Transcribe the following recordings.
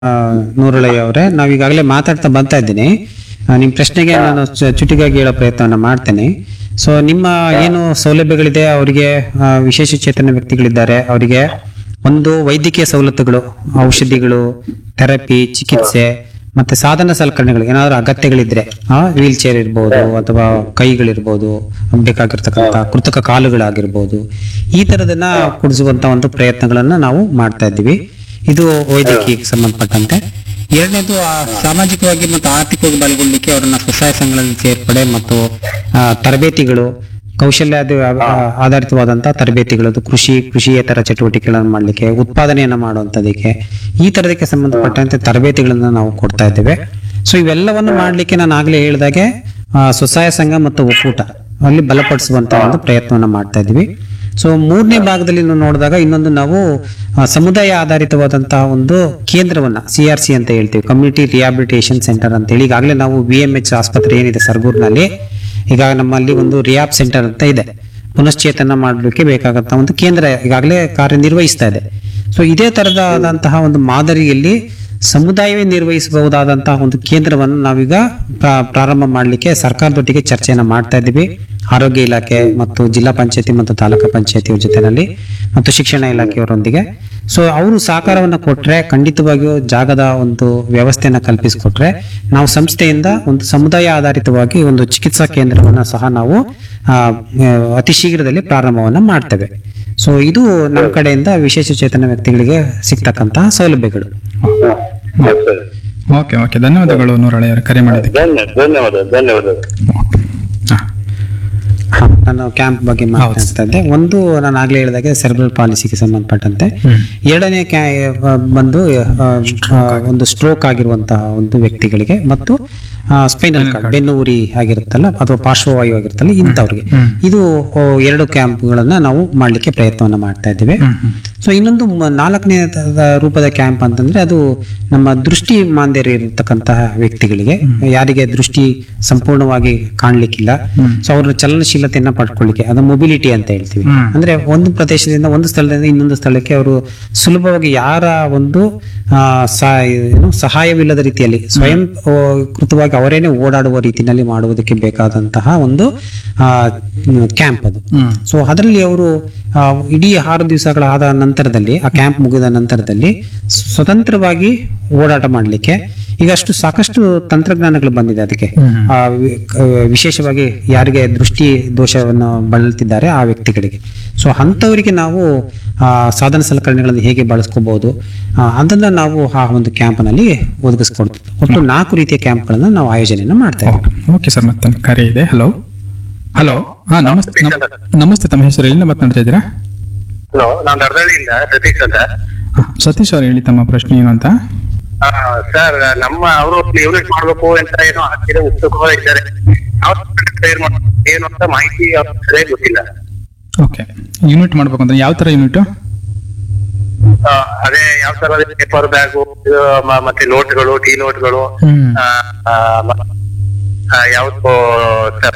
ನೂರಳಯ್ಯ ಅವರೇ ನಾವೀಗಾಗಲೇ ಮಾತಾಡ್ತಾ ಬರ್ತಾ ಇದ್ದೀನಿ ಆ, ನಿಮ್ಮ ಪ್ರಶ್ನೆಗೆ ನಾನು ಚು- ಚುಟಿಗಾಗಿ ಹೇಳೋ ಪ್ರಯತ್ನವನ್ನು ಮಾಡ್ತೇನೆ ಸೊ ನಿಮ್ಮ ಏನು ಸೌಲಭ್ಯಗಳಿದೆ ಅವರಿಗೆ ಆ, ವಿಶೇಷ ಚೇತನ ವ್ಯಕ್ತಿಗಳಿದ್ದಾರೆ ಅವರಿಗೆ ಒಂದು ವೈದ್ಯಕೀಯ ಸವಲತ್ತುಗಳು ಔಷಧಿಗಳು ಥೆರಪಿ ಚಿಕಿತ್ಸೆ ಮತ್ತೆ ಸಾಧನ ಸಲಕರಣೆಗಳು ಏನಾದರೂ ಅಗತ್ಯಗಳಿದ್ರೆ ಆ ವೀಲ್ ಚೇರ್ ಇರ್ಬೋದು ಅಥವಾ ಕೈಗಳಿರ್ಬೋದು ಬೇಕಾಗಿರ್ತಕ್ಕಂಥ ಕೃತಕ ಕಾಲುಗಳಾಗಿರ್ಬೋದು ಈ ತರದನ್ನ ಕೊಡಿಸುವಂತ ಒಂದು ಪ್ರಯತ್ನಗಳನ್ನ ನಾವು ಮಾಡ್ತಾ ಇದ್ದೀವಿ ಇದು ವೈದ್ಯಕೀಯಕ್ಕೆ ಸಂಬಂಧಪಟ್ಟಂತೆ ಎರಡನೇದು ಆ, ಸಾಮಾಜಿಕವಾಗಿ ಮತ್ತು ಆರ್ಥಿಕವಾಗಿ ಬಲಗೊಳ್ಳಲಿಕ್ಕೆ ಅವರನ್ನ ಸ್ವಸಹಾಯ ಸಂಘಗಳಲ್ಲಿ ಸೇರ್ಪಡೆ ಮತ್ತು ಆ, ತರಬೇತಿಗಳು ಕೌಶಲ್ಯ ಆಧಾರಿತವಾದಂತಹ ತರಬೇತಿಗಳು ಅದು ಕೃಷಿ ಕೃಷಿಯೇತರ ಚಟುವಟಿಕೆಗಳನ್ನು ಮಾಡಲಿಕ್ಕೆ ಉತ್ಪಾದನೆಯನ್ನ ಮಾಡುವಂತದಕ್ಕೆ ಈ ತರದಕ್ಕೆ ಸಂಬಂಧಪಟ್ಟಂತೆ ತರಬೇತಿಗಳನ್ನ ನಾವು ಕೊಡ್ತಾ ಇದ್ದೇವೆ ಸೊ ಇವೆಲ್ಲವನ್ನು ಮಾಡಲಿಕ್ಕೆ ನಾನು ಆಗ್ಲೇ ಹೇಳಿದಾಗೆ ಆ, ಸ್ವಸಹಾಯ ಸಂಘ ಮತ್ತು ಒಕ್ಕೂಟ ಅಲ್ಲಿ ಬಲಪಡಿಸುವಂತ ಒಂದು ಪ್ರಯತ್ನವನ್ನ ಮಾಡ್ತಾ ಇದ್ದೀವಿ ಸೊ ಮೂರನೇ ಭಾಗದಲ್ಲಿ ನಾವು ನೋಡಿದಾಗ ಇನ್ನೊಂದು ನಾವು ಆ, ಸಮುದಾಯ ಆಧಾರಿತವಾದಂತಹ ಒಂದು ಕೇಂದ್ರವನ್ನ ಸಿ ಆರ್ ಸಿ ಅಂತ ಹೇಳ್ತೀವಿ ಕಮ್ಯುನಿಟಿ ರಿಹಾಬಿಲಿಟೇಷನ್ ಸೆಂಟರ್ ಅಂತ ಹೇಳಿ ಈಗಾಗಲೇ ನಾವು ವಿ ಎಂ ಎಚ್ ಆಸ್ಪತ್ರೆ ಏನಿದೆ ಸರ್ಗೂರ್ನಲ್ಲಿ ಈಗ ನಮ್ಮಲ್ಲಿ ಒಂದು ರಿಯಾಬ್ ಸೆಂಟರ್ ಅಂತ ಇದೆ ಪುನಶ್ಚೇತನ ಮಾಡಲಿಕ್ಕೆ ಬೇಕಾದಂತಹ ಒಂದು ಕೇಂದ್ರ ಈಗಾಗಲೇ ಕಾರ್ಯನಿರ್ವಹಿಸ್ತಾ ಇದೆ ಸೊ ಇದೇ ತರದಾದಂತಹ ಒಂದು ಮಾದರಿಯಲ್ಲಿ ಸಮುದಾಯವೇ ನಿರ್ವಹಿಸಬಹುದಾದಂತಹ ಒಂದು ಕೇಂದ್ರವನ್ನು ನಾವೀಗ ಪ್ರಾ- ಪ್ರಾರಂಭ ಮಾಡಲಿಕ್ಕೆ ಸರ್ಕಾರದೊಟ್ಟಿಗೆ ಚರ್ಚೆಯನ್ನ ಮಾಡ್ತಾ ಇದ್ದೀವಿ ಆರೋಗ್ಯ ಇಲಾಖೆ ಮತ್ತು ಜಿಲ್ಲಾ ಪಂಚಾಯತಿ ಮತ್ತು ತಾಲೂಕು ಪಂಚಾಯತಿ ಜೊತೆನಲ್ಲಿ ಮತ್ತು ಶಿಕ್ಷಣ ಇಲಾಖೆಯವರೊಂದಿಗೆ ಸೊ ಅವರು ಸಹಕಾರವನ್ನು ಕೊಟ್ರೆ ಖಂಡಿತವಾಗಿಯೂ ಜಾಗದ ಒಂದು ವ್ಯವಸ್ಥೆಯನ್ನ ಕಲ್ಪಿಸಿಕೊಟ್ರೆ ನಾವು ಸಂಸ್ಥೆಯಿಂದ ಒಂದು ಸಮುದಾಯ ಆಧಾರಿತವಾಗಿ ಒಂದು ಚಿಕಿತ್ಸಾ ಕೇಂದ್ರವನ್ನ ಸಹ ನಾವು ಆ, ಆ, ಅತಿ ಶೀಘ್ರದಲ್ಲಿ ಪ್ರಾರಂಭವನ್ನ ಮಾಡ್ತೇವೆ ಸೊ ಇದು ನಮ್ಮ ಕಡೆಯಿಂದ ವಿಶೇಷ ಚೇತನ ವ್ಯಕ್ತಿಗಳಿಗೆ ಸಿಗ್ತಕ್ಕಂತಹ ಸೌಲಭ್ಯಗಳು ಓಕೆ ಓಕೆ ಧನ್ಯವಾದಗಳು ನೂರಳೆಯವರು ಕರೆ ಮಾಡೋದಕ್ಕೆ ಧನ್ಯ ಧನ್ಯವಾದ ಧನ್ಯವಾದ ಹಾ. ಹಾ, ನಾನು ಕ್ಯಾಂಪ್ ಬಗ್ಗೆ ಮಾತಾಡ್ತಾ ಇದ್ದೆ ಒಂದು ನಾನು ಆಗ್ಲೇ ಹೇಳಿದಾಗೆ ಸೆರೆಬ್ರಲ್ ಪಾಲಿಸಿಗೆ ಸಂಬಂಧಪಟ್ಟಂತೆ ಎರಡನೇ ಕ್ಯಾ ಆ, ಬಂದು ಆ, ಆ, ಒಂದು ಸ್ಟ್ರೋಕ್ ಆಗಿರುವಂತಹ ಒಂದು ವ್ಯಕ್ತಿಗಳಿಗೆ ಮತ್ತು ಸ್ಪೈನಲ್ ಕಾರ್ಡ್ ಬೆನ್ನು ಉರಿ ಆಗಿರುತ್ತಲ್ಲ ಅಥವಾ ಪಾರ್ಶ್ವವಾಯು ಆಗಿರುತ್ತಲ್ಲ ಇಂಥವ್ರಿಗೆ ಇದು ಆ, ಎರಡು ಕ್ಯಾಂಪ್ಗಳನ್ನ ನಾವು ಮಾಡ್ಲಿಕ್ಕೆ ಪ್ರಯತ್ನವನ್ನ ಮಾಡ್ತಾ ಇದ್ದೇವೆ ಸೊ ಇನ್ನೊಂದು ಮ- ನಾಲ್ಕನೇ ತರದ ರೂಪದ ಕ್ಯಾಂಪ್ ಅಂತಂದ್ರೆ ಅದು ನಮ್ಮ ದೃಷ್ಟಿ ಮಾಂದ್ಯರು ಇರತಕ್ಕಂತಹ ವ್ಯಕ್ತಿಗಳಿಗೆ ಯಾರಿಗೆ ದೃಷ್ಟಿ ಸಂಪೂರ್ಣವಾಗಿ ಕಾಣ್ಲಿಕ್ಕಿಲ್ಲ ಸೊ ಅವ್ರ ಚಲನಶೀಲತೆಯನ್ನ ಪಡ್ಕೊಳ್ಳಿಕ್ಕೆ ಅದು ಮೊಬಿಲಿಟಿ ಅಂತ ಹೇಳ್ತೀವಿ ಅಂದ್ರೆ ಒಂದು ಪ್ರದೇಶದಿಂದ ಒಂದು ಸ್ಥಳದಿಂದ ಇನ್ನೊಂದು ಸ್ಥಳಕ್ಕೆ ಅವರು ಸುಲಭವಾಗಿ ಯಾರ ಒಂದು ಆ, ಸಾ- ಏನು ಸಹಾಯವಿಲ್ಲದ ರೀತಿಯಲ್ಲಿ ಸ್ವಯಂ ಆ, ಕೃತವಾಗಿ ಅವರೇನೆ ಓಡಾಡುವ ರೀತಿಯಲ್ಲಿ ಮಾಡುವುದಕ್ಕೆ ಬೇಕಾದಂತಹ ಒಂದು ಕ್ಯಾಂಪ್ ಅದು ಸೊ ಅದರಲ್ಲಿ ಅವರು ಆ, ಇಡೀ ಆರು ದಿವಸಗಳಾದ ನಂತರದಲ್ಲಿ ಆ ಕ್ಯಾಂಪ್ ಮುಗಿದ ನಂತರದಲ್ಲಿ ಸ್ವತಂತ್ರವಾಗಿ ಓಡಾಟ ಮಾಡಲಿಕ್ಕೆ ಈಗ ಅಷ್ಟು ಸಾಕಷ್ಟು ತಂತ್ರಜ್ಞಾನಗಳು ಬಂದಿದೆ ಅದಕ್ಕೆ ಆ, ವಿ- ಕ- ವಿಶೇಷವಾಗಿ ಯಾರಿಗೆ ದೃಷ್ಟಿ ದೋಷವನ್ನು ಬಳಲ್ತಿದ್ದಾರೆ ಆ ವ್ಯಕ್ತಿಗಳಿಗೆ ಸೊ ಅಂಥವರಿಗೆ ನಾವು ಆ, ಸಾಧನ ಸಲಕರಣೆಗಳನ್ನು ಹೇಗೆ ಬಳಸ್ಕೋಬಹುದು ಆ, ಅದನ್ನ ನಾವು ಆ ಒಂದು ಕ್ಯಾಂಪ್ನಲ್ಲಿ ಒದಗಿಸ್ಕೊಡ್ತೀವಿ ಒಟ್ಟು ನಾಲ್ಕು ರೀತಿಯ ಕ್ಯಾಂಪ್ಗಳನ್ನ ನಾವು ಆಯೋಜನೆಯನ್ನ ಮಾಡ್ತಾ ಇದ್ದೀವಿ ಓಕೆ ಸರ್ ಮತ್ತೆ ಕರೆ ಇದೆ ಹಲೋ ಹಲೋ ಹಾ ನಮಸ್ತೆ ನಮ್- ನಮಸ್ತೆ ತಮ್ಮ ಹೆಸರು ಎಲ್ಲಿಂದ ಮಾತನಾಡ್ತಾ ಇದ್ದೀರಾ ಹಲೋ ನಾನು ದರ್ದಳ್ಳಿಯಿಂದ ಸತೀಶ್ ಅಂತ ಹಾ, ಸತೀಶ್ ಅವ್ರು ಹೇಳಿ ತಮ್ಮ ಪ್ರಶ್ನೆ ಏನು ಅಂತ ಸರ್ ನಮ್ಮ ಅವರು ಯೂನಿಟ್ ಮಾಡ್ಬೇಕು ಅಂತ ಏನೋ ಆಗ್ತಿದೆ ಉತ್ಸುಕವಾಗಿದ್ದಾರೆ ಅವ್ರು ಏನು ಅಂತ ಮಾಹಿತಿ ಅವ್ರಿಗೆ ಸರಿಯಾಗಿ ಗೊತ್ತಿಲ್ಲ ಓಕೆ ಯೂನಿಟ್ ಮಾಡ್ಬೇಕು ಅಂದ್ರೆ ಯಾವ ತರ ಯೂನಿಟ್ ಆ, ಅದೇ ಯಾವ ತರ ಪೇಪರ್ ಬ್ಯಾಗು ಮತ್ತೆ ನೋಟ್ಗಳು ಟೀ ನೋಟ್ಗಳು ಹ್ಮ್ ಆ, ಆ, ಮ- ಆ, ಯಾವ್ದು ಸರ್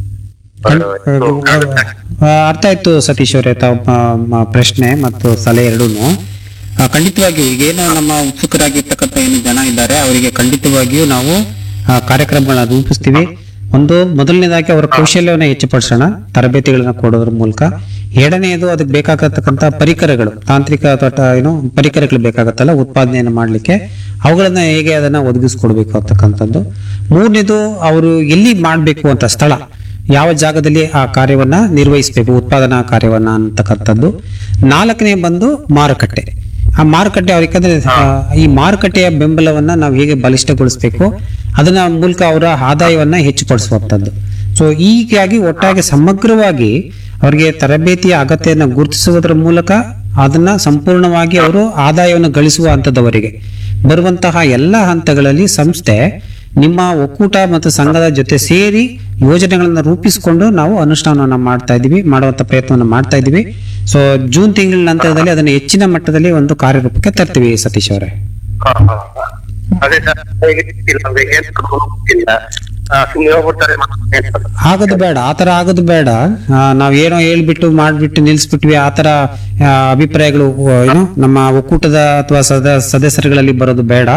ಆ, ಅರ್ಥ ಆಯ್ತು ಸತೀಶ್ ಅವರೇ ತಾವು ಮ- ಮ- ಪ್ರಶ್ನೆ ಮತ್ತು ಸಲಹೆ ಎರಡೂ ಖಂಡಿತವಾಗಿಯೂ ಈಗೇನು ನಮ್ಮ ಉತ್ಸುಕರಾಗಿರ್ತಕ್ಕಂಥ ಏನು ಜನ ಇದ್ದಾರೆ ಅವರಿಗೆ ಖಂಡಿತವಾಗಿಯೂ ನಾವು ಆ, ಕಾರ್ಯಕ್ರಮಗಳನ್ನ ರೂಪಿಸ್ತೀವಿ ಒಂದು ಮೊದಲನೇದಾಗಿ ಅವರ ಕೌಶಲ್ಯವನ್ನು ಹೆಚ್ಚುಪಡಿಸೋಣ ತರಬೇತಿಗಳನ್ನ ಕೊಡೋದ್ರ ಮೂಲಕ ಎರಡನೆಯದು ಅದಕ್ಕೆ ಬೇಕಾಗತಕ್ಕಂಥ ಪರಿಕರಗಳು ತಾಂತ್ರಿಕ ಅಥವಾ ಟ- ಏನು ಪರಿಕರಗಳು ಬೇಕಾಗತ್ತಲ್ಲ ಉತ್ಪಾದನೆಯನ್ನು ಮಾಡಲಿಕ್ಕೆ ಅವುಗಳನ್ನ ಹೇಗೆ ಅದನ್ನ ಒದಗಿಸ್ಕೊಡ್ಬೇಕು ಅಂತಕ್ಕಂಥದ್ದು ಮೂರನೇದು ಅವರು ಎಲ್ಲಿ ಮಾಡಬೇಕು ಅಂತ ಸ್ಥಳ ಯಾವ ಜಾಗದಲ್ಲಿ ಆ ಕಾರ್ಯವನ್ನ ನಿರ್ವಹಿಸಬೇಕು ಉತ್ಪಾದನಾ ಕಾರ್ಯವನ್ನ ಅಂತಕ್ಕಂಥದ್ದು ನಾಲ್ಕನೇ ಬಂದು ಮಾರುಕಟ್ಟೆ ಆ ಮಾರುಕಟ್ಟೆ ಅವ್ರಿಗೆ ಯಾಕಂದ್ರೆ, ಆ, ಈ ಮಾರುಕಟ್ಟೆಯ ಬೆಂಬಲವನ್ನ ನಾವು ಹೇಗೆ ಬಲಿಷ್ಠಗೊಳಿಸಬೇಕು ಅದನ್ನ ಮೂಲಕ ಅವರ ಆದಾಯವನ್ನ ಹೆಚ್ಚುಪಡಿಸುವಂಥದ್ದು ಸೊ ಹೀಗಾಗಿ ಒಟ್ಟಾಗಿ ಸಮಗ್ರವಾಗಿ ಅವರಿಗೆ ತರಬೇತಿಯ ಅಗತ್ಯನ ಗುರುತಿಸುವುದರ ಮೂಲಕ ಅದನ್ನ ಸಂಪೂರ್ಣವಾಗಿ ಅವರು ಆದಾಯವನ್ನು ಗಳಿಸುವ ಹಂತದವರೆಗೆ ಬರುವಂತಹ ಎಲ್ಲ ಹಂತಗಳಲ್ಲಿ ಸಂಸ್ಥೆ ನಿಮ್ಮ ಒಕ್ಕೂಟ ಮತ್ತು ಸಂಘದ ಜೊತೆ ಸೇರಿ ಯೋಜನೆಗಳನ್ನ ರೂಪಿಸಿಕೊಂಡು ನಾವು ಅನುಷ್ಠಾನವನ್ನ ಮಾಡ್ತಾ ಇದೀವಿ ಮಾಡುವಂತ ಪ್ರಯತ್ನವನ್ನ ಮಾಡ್ತಾ ಇದೀವಿ ಸೊ ಜೂನ್ ತಿಂಗಳ ನಂತರದಲ್ಲಿ ಅದನ್ನು ಹೆಚ್ಚಿನ ಮಟ್ಟದಲ್ಲಿ ಒಂದು ಕಾರ್ಯರೂಪಕ್ಕೆ ತರ್ತೀವಿ ಸತೀಶ್ ಅವರೇ ಅದೇ ಸರ್ ಹೇಗೆ ಗೊತ್ತಿಲ್ಲ, ಅವ್ರಿಗೆ ಏನ್ ಮಾಡ್ಬೇಕು ಗೊತ್ತಿಲ್ಲ ಸುಮ್ಮನೆ ಹೋಗ್ಬಿಡ್ತಾರೆ ಅಂತ. ಆಗೋದು ಬೇಡ ಆತರ ಆಗೋದು ಬೇಡ ಆ, ನಾವ್ ಏನೋ ಹೇಳ್ಬಿಟ್ಟು ಮಾಡ್ಬಿಟ್ಟು ನಿಲ್ಸ್ಬಿಟ್ವಿ ಆತರ ಆ, ಅಭಿಪ್ರಾಯಗಳು ಆ, ಏನು ನಮ್ಮ ಒಕ್ಕೂಟದ ಅಥವಾ ಸದ ಸದಸ್ಯರುಗಳಲ್ಲಿ ಬರೋದು ಬೇಡ